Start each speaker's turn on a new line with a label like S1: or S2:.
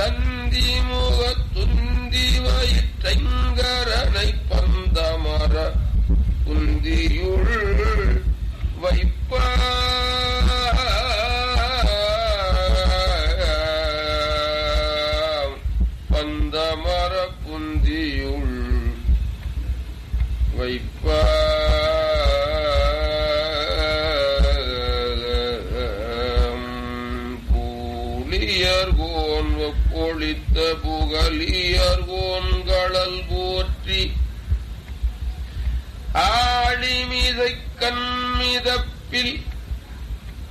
S1: தந்தி முக துந்தி வயிற்றங்கரனை பந்தமர குந்தியுள் வைப்ப பந்தமர புந்தியுள் வைப்ப பூலியர்கோன் ஒப்பொழித்த புகலியர்கோன்களல் போற்றி ஆழிமிதை கண்மிதப்பில்